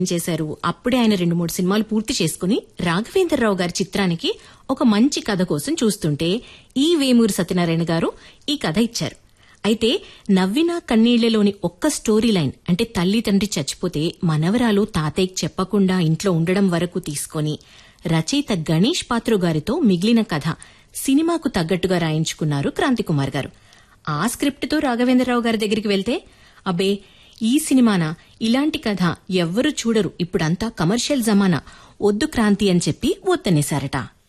చేశారు అప్పుడే ఆయన రెండు మూడు సినిమాలు పూర్తి చేసుకుని రాఘవేంద్రరావు గారి చిత్రానికి ఒక మంచి కథ కోసం చూస్తుంటే ఈ వేమూరి సత్యనారాయణ గారు ఈ కథ ఇచ్చారు అయితే నవ్విన కన్నీళ్లలోని ఒక్క స్టోరీ లైన్ అంటే తల్లి తండ్రి చచ్చిపోతే మనవరాలు తాతయ్యకి చెప్పకుండా ఇంట్లో ఉండడం వరకు తీసుకొని రచయిత గణేష్ పాత్రు గారితో మిగిలిన కథ సినిమాకు తగ్గట్టుగా రాయించుకున్నారు క్రాంతికుమార్ గారు ఆ స్క్రిప్ట్తో రాఘవేంద్రరావు గారి దగ్గరికి వెళ్తే అబ్బే ఈ సినిమాన ఇలాంటి కథ ఎవ్వరూ చూడరు ఇప్పుడంతా కమర్షియల్ జమానా వద్దు క్రాంతి అని చెప్పి వద్దనేశారట